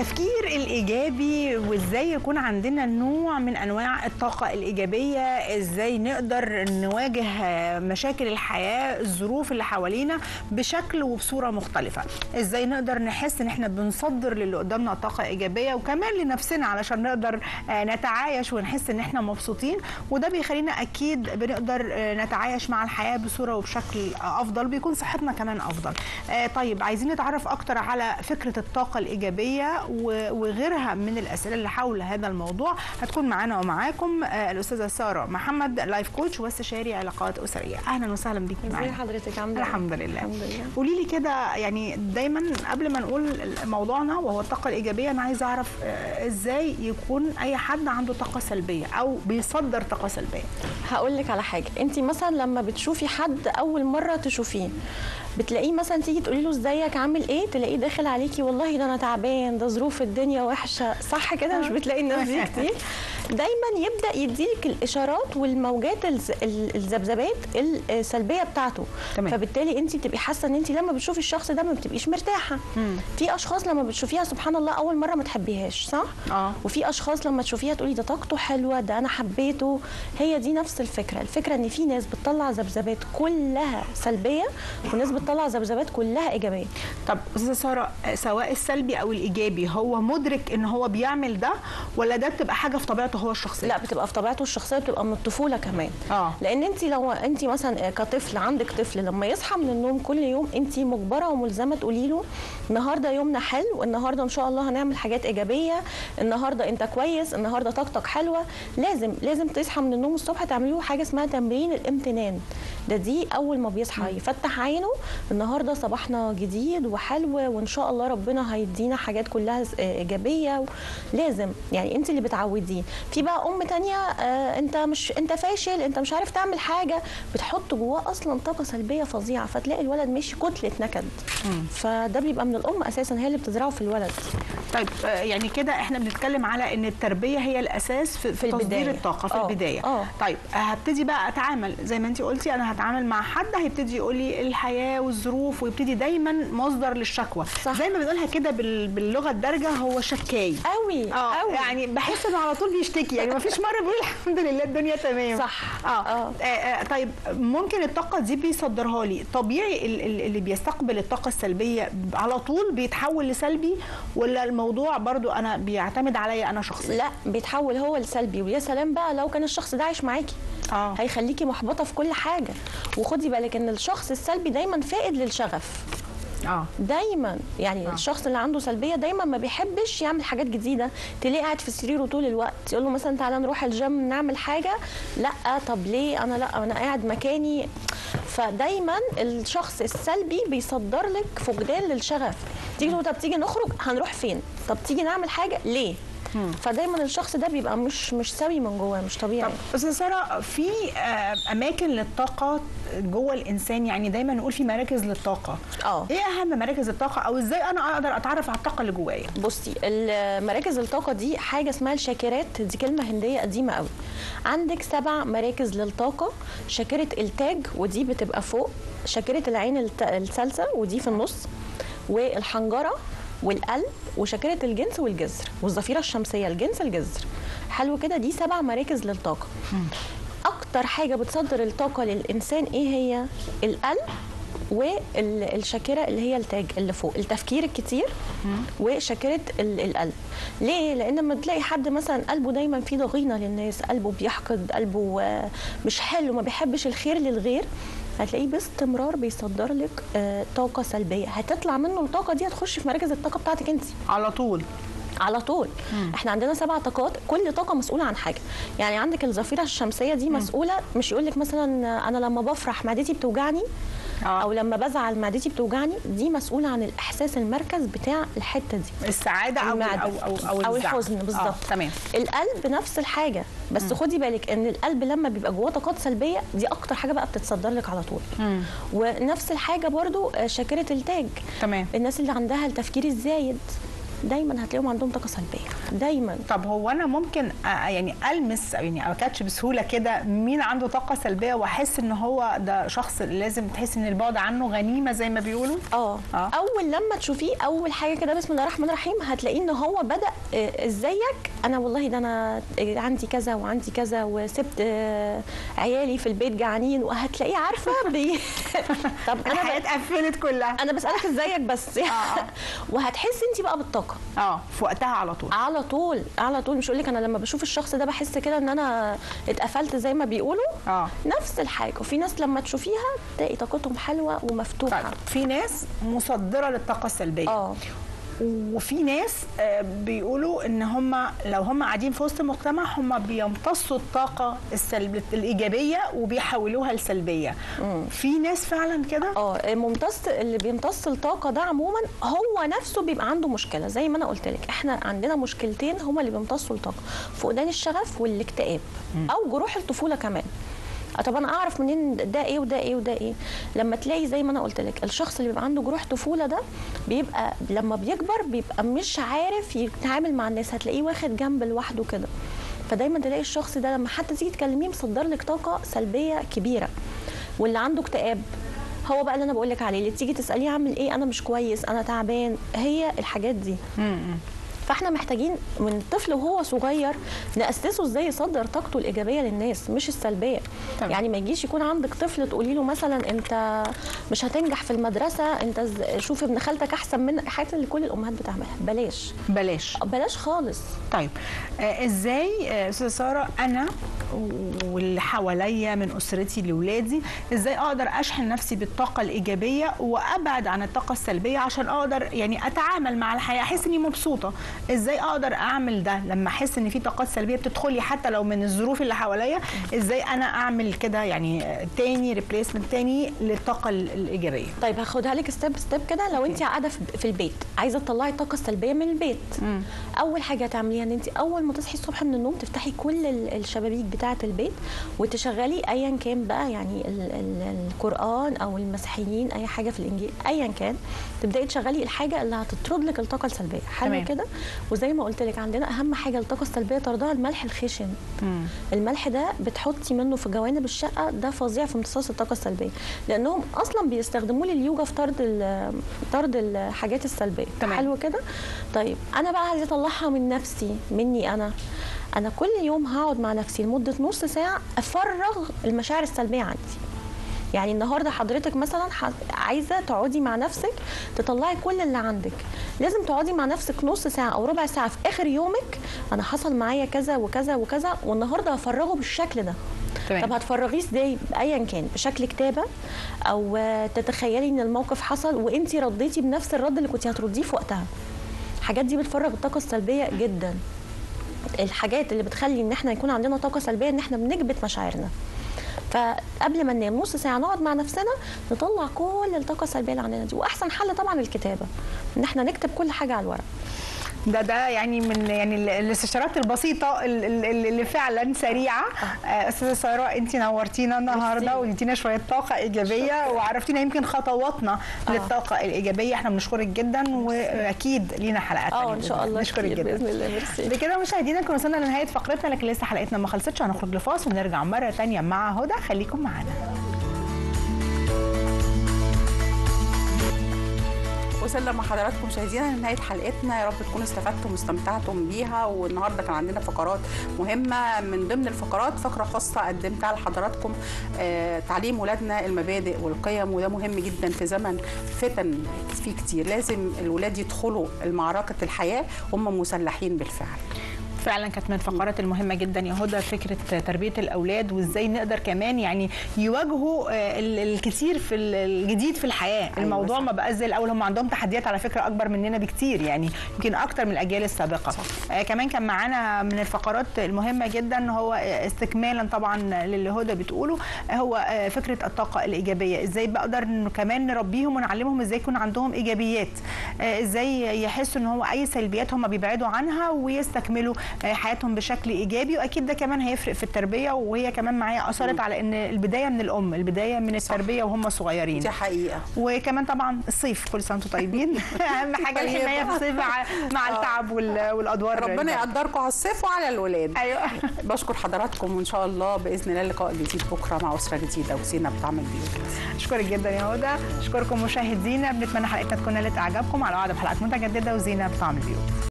التفكير الايجابي وازاي يكون عندنا نوع من انواع الطاقه الايجابيه ازاي نقدر نواجه مشاكل الحياه الظروف اللي حوالينا بشكل وبصوره مختلفه ازاي نقدر نحس ان احنا بنصدر للي قدامنا طاقه ايجابيه وكمان لنفسنا علشان نقدر آه، نتعايش ونحس ان احنا مبسوطين وده بيخلينا اكيد بنقدر آه، نتعايش مع الحياه بصوره وبشكل آه، افضل بيكون صحتنا كمان افضل آه، طيب عايزين نتعرف اكتر على فكره الطاقه الايجابيه و- وغيرها من الاسئله اللي حول هذا الموضوع هتكون معانا ومعاكم آه، الاستاذه ساره محمد لايف كوتش واستشاري علاقات اسريه اهلا وسهلا بيكي ازي معانا حضرتك عامله ايه؟ الحمد لله الحمد لله قولي لي كده يعني دايما قبل ما نقول موضوعنا وهو الطاقه الايجابيه انا عايزه اعرف آه، ازاي يكون اي حد عنده طاقه سلبيه او بيصدر طاقه سلبيه هقول لك على حاجه انت مثلا لما بتشوفي حد اول مره تشوفيه بتلاقيه مثلا تيجي تقولي له ازيك عامل ايه تلاقيه داخل عليكي والله ده انا تعبان ده ظروف الدنيا وحشه صح كده مش بتلاقي الناس دي كتير دايما يبدا يديلك الاشارات والموجات الز- ال- الذبذبات السلبيه بتاعته تمام. فبالتالي انت بتبقي حاسه ان انت لما بتشوفي الشخص ده ما بتبقيش مرتاحه في اشخاص لما بتشوفيها سبحان الله اول مره ما تحبيهاش صح اه وفي اشخاص لما تشوفيها تقولي ده طاقته حلوه ده انا حبيته هي دي نفس الفكره الفكره ان في ناس بتطلع ذبذبات كلها سلبيه وناس بتطلع ذبذبات كلها ايجابيه طب استاذه ساره آه، سواء السلبي او الايجابي هو مدرك ان هو بيعمل ده ولا ده بتبقى حاجه في طبيعته هو الشخصيه لا بتبقى في طبيعته الشخصيه بتبقى من الطفوله كمان اه لان انت لو انت مثلا كطفل عندك طفل لما يصحى من النوم كل يوم انت مجبره وملزمه تقولي له النهارده يومنا حلو النهارده ان شاء الله هنعمل حاجات ايجابيه النهارده انت كويس النهارده طاقتك حلوه لازم لازم تصحى من النوم الصبح تعملي له حاجه اسمها تمرين الامتنان ده دي اول ما بيصحى يفتح عينه النهارده صباحنا جديد وحلو وان شاء الله ربنا هيدينا حاجات كلها ايجابيه لازم يعني انت اللي بتعوديه في بقى ام تانية آه انت مش انت فاشل انت مش عارف تعمل حاجه بتحط جواه اصلا طاقه سلبيه فظيعه فتلاقي الولد ماشي كتله نكد فده بيبقى من الام اساسا هي اللي بتزرعه في الولد طيب آه، يعني كده احنا بنتكلم على ان التربيه هي الاساس في, في, تصدير البداية. الطاقه في آه، البدايه آه. طيب آه، هبتدي بقى اتعامل زي ما انت قلتي انا هتعامل مع حد هيبتدي يقول لي الحياه والظروف ويبتدي دايما مصدر للشكوى صح. زي ما بنقولها كده بال- باللغه الدارجه هو شكاي قوي اه قوي يعني بحس انه على طول بيشتكي يعني ما فيش مره بيقول الحمد لله الدنيا تمام صح. اه, آه. آه. آه طيب ممكن الطاقه دي بيصدرها لي طبيعي ال- ال- اللي بيستقبل الطاقه السلبيه على طول بيتحول لسلبي ولا الموضوع برضو انا بيعتمد عليا انا شخصيا لا بيتحول هو لسلبي ويا سلام بقى لو كان الشخص ده عايش معاكي اه هيخليكي محبطه في كل حاجه وخدي بالك ان الشخص السلبي دايما فائد للشغف اه دايما يعني آه. آه. الشخص اللي عنده سلبيه دايما ما بيحبش يعمل حاجات جديده تلاقيه قاعد في سريره طول الوقت يقول له مثلا تعالى نروح الجيم نعمل حاجه لا طب ليه انا لا انا قاعد مكاني فدايما الشخص السلبي بيصدر لك فقدان للشغف تيجي تقول طب تيجي نخرج هنروح فين طب تيجي نعمل حاجه ليه فدايما الشخص ده بيبقى مش مش سوي من جواه مش طبيعي طب استاذه ساره في آه، اماكن للطاقه جوه الانسان يعني دايما نقول في مراكز للطاقه اه ايه اهم مراكز الطاقه او ازاي انا اقدر اتعرف على الطاقه اللي جوايا بصي ال- مراكز الطاقة دي حاجة اسمها الشاكرات دي كلمة هندية قديمة قوي عندك سبع مراكز للطاقة شاكرة التاج ودي بتبقى فوق شاكرة العين الت- الثالثة ودي في النص والحنجرة والقلب وشاكرة الجنس والجذر والظفيرة الشمسية الجنس الجذر حلو كده دي سبع مراكز للطاقة اكتر حاجة بتصدر الطاقة للإنسان ايه هي القلب والشاكرة اللي هي التاج اللي فوق التفكير الكتير وشاكرة ال- القلب ليه؟ لأن لما تلاقي حد مثلا قلبه دايما فيه ضغينة للناس قلبه بيحقد قلبه آه، مش حلو ما بيحبش الخير للغير هتلاقيه باستمرار بيصدر لك آه، طاقة سلبية هتطلع منه الطاقة دي هتخش في مراكز الطاقة بتاعتك انت على طول على طول احنا عندنا سبع طاقات كل طاقه مسؤوله عن حاجه يعني عندك الظفيره الشمسيه دي مسؤوله مش يقول لك مثلا انا لما بفرح معدتي بتوجعني آه. او لما بزعل معدتي بتوجعني دي مسؤوله عن الاحساس المركز بتاع الحته دي السعاده او المعدة. او او, أو, أو الزعل. الحزن بالظبط. آه. تمام القلب نفس الحاجه بس خدي بالك ان القلب لما بيبقى جواه طاقات سلبيه دي اكتر حاجه بقى بتتصدر لك على طول مم. ونفس الحاجه برضو آه، شاكره التاج تمام الناس اللي عندها التفكير الزايد دايما هتلاقيهم عندهم طاقه سلبيه دايما طب هو انا ممكن أ- يعني المس أو يعني اكاتش بسهوله كده مين عنده طاقه سلبيه واحس ان هو ده شخص لازم تحس ان البعد عنه غنيمه زي ما بيقولوا اه آه. اول لما تشوفيه اول حاجه كده بسم الله الرحمن الرحيم هتلاقيه ان هو بدا آه، ازيك انا والله ده انا آه، عندي كذا وعندي كذا وسبت آه، عيالي في البيت جعانين وهتلاقيه عارفه بي... طب انا الحياه ب... اتقفلت كلها انا بسالك ازيك بس آه. وهتحسي انت بقى بالطاقه اه في وقتها على طول على طول على طول مش اقول لك انا لما بشوف الشخص ده بحس كده ان انا اتقفلت زي ما بيقولوا اه نفس الحاجه وفي ناس لما تشوفيها تلاقي طاقتهم حلوه ومفتوحه طيب في ناس مصدره للطاقه السلبيه اه وفي ناس آه، بيقولوا ان هم لو هم قاعدين في وسط المجتمع هم بيمتصوا الطاقه السلب الايجابيه وبيحولوها لسلبيه في ناس فعلا كده اه ممتص اللي بيمتص الطاقه ده عموما هو نفسه بيبقى عنده مشكله زي ما انا قلت لك احنا عندنا مشكلتين هما اللي بيمتصوا الطاقه فقدان الشغف والاكتئاب او جروح الطفوله كمان آه، طب انا اعرف منين ده ايه وده ايه وده ايه لما تلاقي زي ما انا قلت لك الشخص اللي بيبقى عنده جروح طفوله ده بيبقى لما بيكبر بيبقى مش عارف يتعامل مع الناس هتلاقيه واخد جنب لوحده كده فدايما تلاقي الشخص ده لما حتى تيجي تكلميه مصدر لك طاقه سلبيه كبيره واللي عنده اكتئاب هو بقى اللي انا بقول لك عليه اللي تيجي تساليه اعمل ايه انا مش كويس انا تعبان هي الحاجات دي فاحنا محتاجين من الطفل وهو صغير ناسسه ازاي يصدر طاقته الايجابيه للناس مش السلبيه تمام. يعني ما يجيش يكون عندك طفل تقولي له مثلا انت مش هتنجح في المدرسه انت إز- شوف ابن خالتك احسن منك الحاجات اللي كل الامهات بتعملها بلاش بلاش بلاش خالص طيب آه ازاي آه، استاذه ساره انا واللي حواليا من اسرتي لاولادي ازاي اقدر اشحن نفسي بالطاقه الايجابيه وابعد عن الطاقه السلبيه عشان اقدر يعني اتعامل مع الحياه احس اني مبسوطه ازاي اقدر اعمل ده لما احس ان في طاقات سلبيه بتدخلي حتى لو من الظروف اللي حواليا ازاي انا اعمل كده يعني آه، تاني ريبليسمنت تاني للطاقه ال- الايجابيه طيب هاخدها لك ستيب ستيب كده لو انت قاعده في في البيت عايزه تطلعي الطاقه السلبيه من البيت مم. اول حاجه تعمليها ان انت اول ما تصحي الصبح من النوم تفتحي كل ال- الشبابيك بتاعه البيت وتشغلي ايا كان بقى يعني ال ال القران او المسيحيين اي حاجه في الانجيل ايا كان تبداي تشغلي الحاجه اللي هتطرد لك الطاقه السلبيه حلو تمام. كده وزي ما قلت لك عندنا اهم حاجه الطاقه السلبيه طردها الملح الخشن مم. الملح ده بتحطي منه في جوانب الشقه ده فظيع في امتصاص الطاقه السلبيه لانهم اصلا بيستخدموه لليوجا في طرد ال- طرد الحاجات السلبيه تمام. حلو كده طيب انا بقى عايزه اطلعها من نفسي مني انا انا كل يوم هقعد مع نفسي لمده نص ساعه افرغ المشاعر السلبيه عندي يعني النهارده حضرتك مثلا ح- عايزه تقعدي مع نفسك تطلعي كل اللي عندك لازم تقعدي مع نفسك نص ساعه او ربع ساعه في اخر يومك انا حصل معايا كذا وكذا وكذا والنهارده هفرغه بالشكل ده تمام. طب هتفرغيه ازاي ايا كان بشكل كتابه او آه، تتخيلي ان الموقف حصل وانت رديتي بنفس الرد اللي كنت هترديه في وقتها الحاجات دي بتفرغ الطاقه السلبيه جدا الحاجات اللي بتخلي ان احنا يكون عندنا طاقه سلبيه ان احنا بنكبت مشاعرنا فقبل ما ننام نص ساعه نقعد مع نفسنا نطلع كل الطاقه السلبيه اللي عندنا دي واحسن حل طبعا الكتابه ان احنا نكتب كل حاجه على الورق ده ده يعني من يعني ال- الاستشارات البسيطه ال- ال- اللي فعلا سريعه آه، استاذه ساره انت نورتينا النهارده ميرسي. واديتينا شويه طاقه ايجابيه وعرفتينا يمكن خطواتنا آه. للطاقه الايجابيه احنا بنشكرك جدا واكيد لينا حلقات اه تانية ان شاء الله نشكرك كتير جدا باذن الله ميرسي بكده مشاهدينا كنا وصلنا لنهايه فقرتنا لكن لسه حلقتنا ما خلصتش هنخرج لفاصل ونرجع مره تانية مع هدى خليكم معانا وصلنا مع حضراتكم مشاهدينا لنهايه حلقتنا يا رب تكونوا استفدتم واستمتعتم بيها والنهارده كان عندنا فقرات مهمه من ضمن الفقرات فقره خاصه قدمتها لحضراتكم آه تعليم ولادنا المبادئ والقيم وده مهم جدا في زمن فتن فيه كتير لازم الولاد يدخلوا المعركه الحياه هم مسلحين بالفعل فعلا كانت من الفقرات المهمه جدا يا هدى فكره تربيه الاولاد وازاي نقدر كمان يعني يواجهوا آه، ال- الكثير في ال- الجديد في الحياه أيوة الموضوع صح. ما بقاش زي الاول هم عندهم تحديات على فكره اكبر مننا بكتير يعني يمكن اكتر من الاجيال السابقه صح. آه كمان كان معانا من الفقرات المهمه جدا هو آه، استكمالا طبعا للي هدى بتقوله آه، هو آه، فكره الطاقه الايجابيه ازاي بقدر إنه كمان نربيهم ونعلمهم ازاي يكون عندهم ايجابيات آه، ازاي يحسوا ان هو اي سلبيات هم بيبعدوا عنها ويستكملوا آه، حياتهم بشكل ايجابي واكيد ده كمان هيفرق في التربيه وهي كمان معايا اثرت على ان البدايه من الام البدايه من صح. التربيه وهم صغيرين دي حقيقه وكمان طبعا الصيف كل سنه وانتم طيبين اهم حاجه طيبة. الحمايه في الصيف مع, مع آه. التعب وال- والادوار ربنا البرد. يقدركم على الصيف وعلى الولاد ايوه بشكر حضراتكم وان شاء الله باذن الله لقاء جديد بكره مع اسره جديده وزينه بتعمل بيوت اشكرك جدا يا هدى اشكركم مشاهدينا بنتمنى حلقتنا تكون نالت اعجابكم على وعد بحلقات متجدده وزينه بطعم البيوت